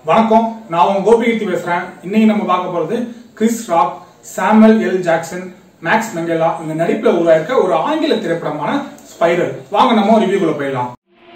வணக்கம் நான் உங்க கோபிகீர்த்தி பேசுறேன் இன்னைக்கு நம்ம பார்க்க போறது Chris Rock Samuel L Jackson Max Minghella இந்த நடிப்புல உருவாயிருக்க ஒரு ஆங்கில திரைப்படமான ஸ்பைரல் வாங்க நம்ம ரிவ்யூக்குள்ள போயிடலாம்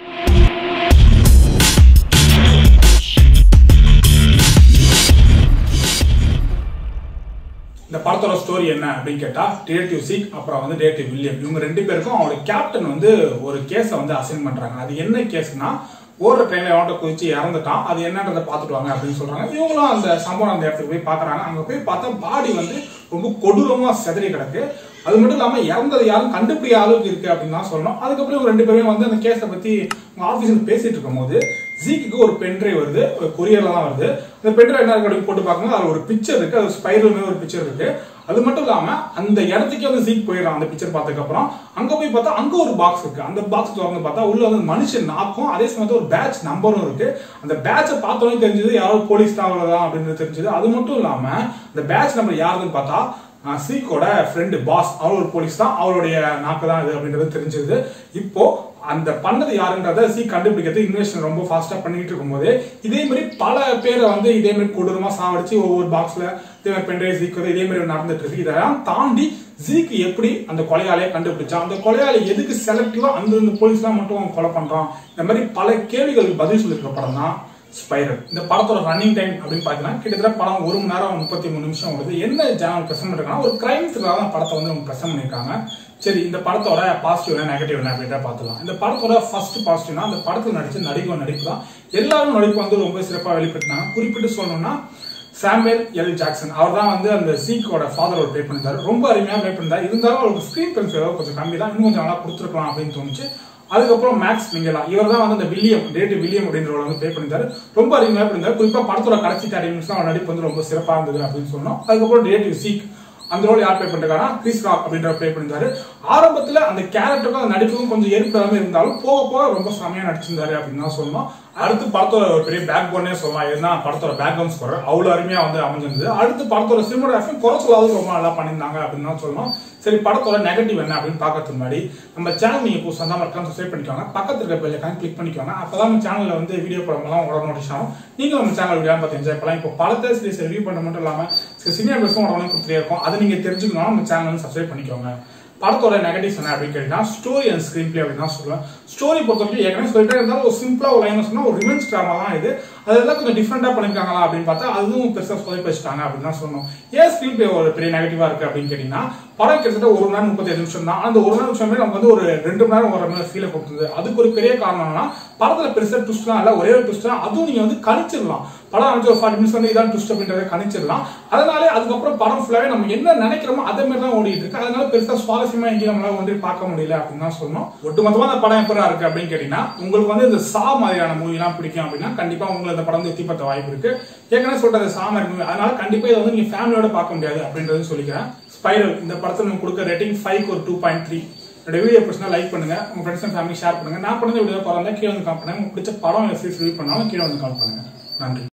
இந்த படத்தோட ஸ்டோரி என்ன அப்படின்னு கேட்டா டிடெக்டிவ் சீக் அப்புறம் வந்து டிடெக்டிவ் வில்லியம் இவங்க ரெண்டு பேருக்கும் அவரோட கேப்டன் வந்து ஒரு கேஸை வந்து அசைன் பண்றாங்க அது என்ன கேஸ்னா ஓடுற ட்ரெயின்ல எவன்ட்ட குதிச்சு இறந்துட்டான் அது என்னன்றதை பார்த்துட்டு வாங்க அப்படின்னு சொல்றாங்க இவங்களும் அந்த சம்பவம் அந்த இடத்துக்கு போய் பார்க்கறாங்க அங்க போய் பார்த்தா பாடி வந்து ரொம்ப கொடூரமா செதறி கிடக்கு அது மட்டும் இல்லாம இறந்தது யாரும் கண்டுபிடிக்க அளவுக்கு இருக்கு அப்படின்னு தான் சொல்லணும் அதுக்கப்புறம் இவங்க ரெண்டு பேரும் வந்து அந்த கேஸை பத்தி உங்க ஆபீஸ்ல பேசிட்டு இருக்கும்போது ஜீக்கு ஒரு பென்ட்ரைவ் வருது ஒரு கொரியர்ல தான் வருது அந்த பென்ட்ரைவ் என்ன இருக்கு அப்படின்னு போட்டு பார்க்கும்போது அதுல ஒரு பிக்சர் இருக்கு அது ஸ்பைரல் ஒரு பிக்சர் இருக்கு அது மட்டும் இல்லாம அந்த இடத்துக்கே வந்து சீக் போயிடறான் அந்த பிக்சர் பார்த்ததுக்கு அப்புறம் அங்க போய் பார்த்தா அங்க ஒரு பாக்ஸ் இருக்கு அந்த பாக்ஸ் திறந்து பார்த்தா உள்ள வந்து மனுஷன் நாக்கும் அதே சமயத்துல ஒரு பேட்ச் நம்பரும் இருக்கு அந்த பேட்சை பார்த்தோன்னே தெரிஞ்சது யாரோ போலீஸ் தான் அவ்வளவுதான் அப்படின்னு தெரிஞ்சது அது மட்டும் இல்லாம அந்த பேட்ச் நம்பர் யாருன்னு பார்த்தா ஆஹ் சீக்கோட ஃப்ரெண்டு பாஸ் அவர் ஒரு போலீஸ் தான் அவருடைய நாக்கு தான் இது அப்படின்றது தெரிஞ்சது இப்போ அந்த பண்ணது யாருன்றத சீக் கண்டுபிடிக்கிறது இன்வெஸ்டிகேஷன் ரொம்ப ஃபாஸ்டா பண்ணிட்டு இருக்கும்போது இதே மாதிரி பல பேரை வந்து இதே மாதிரி கொடூரமா சாவடிச்சு ஒவ்வொரு பாக்ஸ்ல இதே மாதிரி பென்ட்ரைவ் சீக்கு இதே மாதிரி நடந்துட்டு இருக்கு இதெல்லாம் தாண்டி ஜீக்கு எப்படி அந்த கொலையாளியை கண்டுபிடிச்சா அந்த கொலையாளி எதுக்கு செலக்டிவா அந்த போலீஸ்லாம் மட்டும் கொலை பண்றான் இந்த மாதிரி பல கேள்விகளுக்கு பதில் சொல்லியிருக்க படம் தான் ஸ்பைரல் இந்த படத்தோட ரன்னிங் டைம் அப்படின்னு பார்த்தீங்கன்னா கிட்டத்தட்ட படம் ஒரு மணி நேரம் முப்பத்தி மூணு நிமிஷம் வருது என்ன சேனல் பிரசன்ட் பண்ணிருக்காங்க ஒரு கிரைம் த்ரில்லர் தான் படத்தை வந்து அவங்க பிரசன்ட் பண்ணியிருக்காங்க சரி இந்த படத்தோட பாசிட்டிவ் என்ன நெகட்டிவ் என்ன அப்படின்றத பார்த்துலாம் இந்த படத்தோட ஃபர்ஸ்ட் பாசிட்டிவ்னா அந்த படத்தில் நடிச்ச நடிகர் நடிப்பு தான் எல்லாரும் நடிப்பு வந்து ரொம்ப சிறப்பாக வெளிப்படுத்தினாங்க குறிப்பிட்டு சொல்லணும்னா சாமுவேல் எல் ஜாக்சன் அவர் தான் வந்து அந்த சீக்கோட ஃபாதரோட ப்ளே பண்ணிருந்தாரு ரொம்ப அருமையாக ப்ளே பண்ணிருந்தாரு இருந்தாலும் அவருக்கு ஸ்க்ரீன் பென்ஸ் கொஞ்சம் கம்மி தான் இன்னும் கொஞ்சம் நல்லா கொடுத்துருக்கலாம் அப்படின்னு தோணுச்சு அதுக்கப்புறம் மேக்ஸ் மிங்கலா இவர் தான் வந்து அந்த வில்லியம் டேட்டு வில்லியம் அப்படின்றவரை வந்து ப்ளே பண்ணிருந்தாரு ரொம்ப அருமையாக பண்ணிருந்தாரு குறிப்பா படத்தோட கடைசி தேர்ட்டி மினிட்ஸ் அவர் நடிப்பு வந்து ரொம்ப சிறப்பாக இருந்தது அப்படின்னு சொன்னோம் அதுக்கப்புறம் டேட்டிவ் சீக் அந்த ரோல் யார் ப்ளே பண்ணிருக்காங்கன்னா கிறிஸ் ராக் அப்படின்ற ப்ளே பண்ணிருந்தாரு ஆரம்பத்துல அந்த கேரக்டருக்கும் அந்த நடிப்புக்கும் கொஞ்சம் ஏற்படாம இருந்தாலும் போக போக ரொம்ப செமையா நடிச்சிருந்தாரு அப்படின்னு தான் சொல்லணும் அடுத்து படத்தோட ஒரு பெரிய பேக் போனே சொல்லலாம் ஏன்னா படத்தோட பேக்ரவுண்ட் ஸ்கோர் அவ்வளவு அருமையா வந்து அமைஞ்சிருந்தது அடுத்து படத்தோட சினிமோகிராஃபி குறை சொல்லாத ரொம்ப நல்லா பண்ணியிருந்தாங்க அப்படின்னு தான் சொல்லணும் சரி படத்தோட நெகட்டிவ் என்ன அப்படின்னு பார்க்கறதுக்கு முன்னாடி நம்ம சேனல் நீங்க புதுசாக தான் மறக்காம சப்ஸ்கிரைப் பண்ணிக்கோங்க பக்கத்துல இருக்க பெல் ஐக்கான் கிளிக் பண்ணிக்கோங்க அப்பதான் நம்ம சேனல்ல வந்து வீடியோ போடும்போது உடனே நோட்டிஸ் ஆகும் நீங்க நம்ம சேனல் வீடியோ பார்த்து என்ஜாய் பண்ணலாம் இப்போ படத்தை சீரிஸ் ரிவ்யூ பண்ண மட்டும் இல்லாம சில சினிமா பேசும் உடனே கொடுத்துட்டே இருக்கும் அதை நீங்க தெரிஞ்சுக்கணும் நம்ம சேனல் வந்து சப்ஸ்கிரைப் பண்ணிக்கோங்க படத்தோட நெகட்டிவ்ஸ் என்ன அப்படின்னு கேட்டீங்கன்னா ஸ்டோரி அண்ட் ஸ்கிரீன் பிளே அப்படின்னு தான் சொல்லுவேன் ஸ்டோரி பொறுத்த வரைக்கும் ஏற்கனவே சொல்லிட்டே இருந்தாலும் ஒரு சிம்பிளா ஒரு லைன் சொன்னா ஒரு ரிவெஞ்ச் ட்ராமா தான் இது அதெல்லாம் கொஞ்சம் டிஃப்ரெண்டா பண்ணிருக்காங்களா அப்படின்னு பார்த்தா அதுவும் பெருசா சொல்லி வச்சுட்டாங்க அப்படின்னு தான் சொல்லணும் ஏன் ஸ்கிரீன் பிளே ஒரு பெரிய நெகட்டிவா இருக்கு அப்படின்னு கேட்டீங்கன்னா படம் கிட்டத்தட்ட ஒரு மணி நேரம் முப்பத்தி நிமிஷம் தான் அந்த ஒரு மணி நிமிஷமே நமக்கு வந்து ஒரு ரெண்டு மணி நேரம் வர மாதிரி ஃபீலை கொடுத்தது அதுக்கு ஒரு பெரிய காரணம்னா படத்துல பெருசா ட்விஸ்ட்லாம் இல்ல ஒரே ஒரு ட்விஸ்ட் தான் அதுவும் நீங்க வந்து கணிச்சிடலாம் படம் அமைச்சு ஒரு ஃபார்ட்டி மினிட்ஸ் வந்து இதான் ட்விஸ்ட் அப்படின்றத கணிச்சிடலாம் அதனாலே அதுக்கப்புறம் படம் ஃபுல்லாவே நம்ம என்ன நினைக்கிறோமோ அதே மாதிரி தான் ஓடிட்டு இருக்கு அதனால பெருசா சுவாரஸ்யமா எங்கேயும் நம்மளால வந்து பார்க்க முடியல அப்படின்னு தான் சொல்லணும் ஒட்டுமொத்தமா அந்த படம் எப்படா இருக்கு அப்படின்னு கேட்டீங்கன்னா உங்களுக்கு வந்து இந்த சா மாதிரியான மூவி எல்லாம் பிடிக்கும் அப்படின்னா கண்டிப்பா உங்களுக்கு இந்த படம் வந்து எத்தி பார்த்த வாய்ப்பு இருக்கு ஏற்கனவே சொல்றது சா மாதிரி மூவி அதனால கண்டிப்பா இதை வந்து நீங்க ஃபேமிலியோட பார்க்க முடியாது அப்படின்றது சொல்லிக்கிறேன் ஸ்பைரல் இந்த படத்துல நம்ம கொடுக்க ரேட்டிங் ஃபைவ் ஒரு டூ பாயிண்ட் த்ரீ என்னோட வீடியோ பிடிச்சா லைக் பண்ணுங்க உங்க ஃப்ரெண்ட்ஸ் அண்ட் ஃபேமிலி ஷேர் பண்ணுங்க நான் பண்ணது வீடியோ படம் கீழே வந்து கால் பண்ணுங்க உங்களுக்கு பிடிச்ச படம் சீரிஸ் ரிவ்யூ பண்ணாலும் கீழே வந்து கால் பண்ணுங்க நன்றி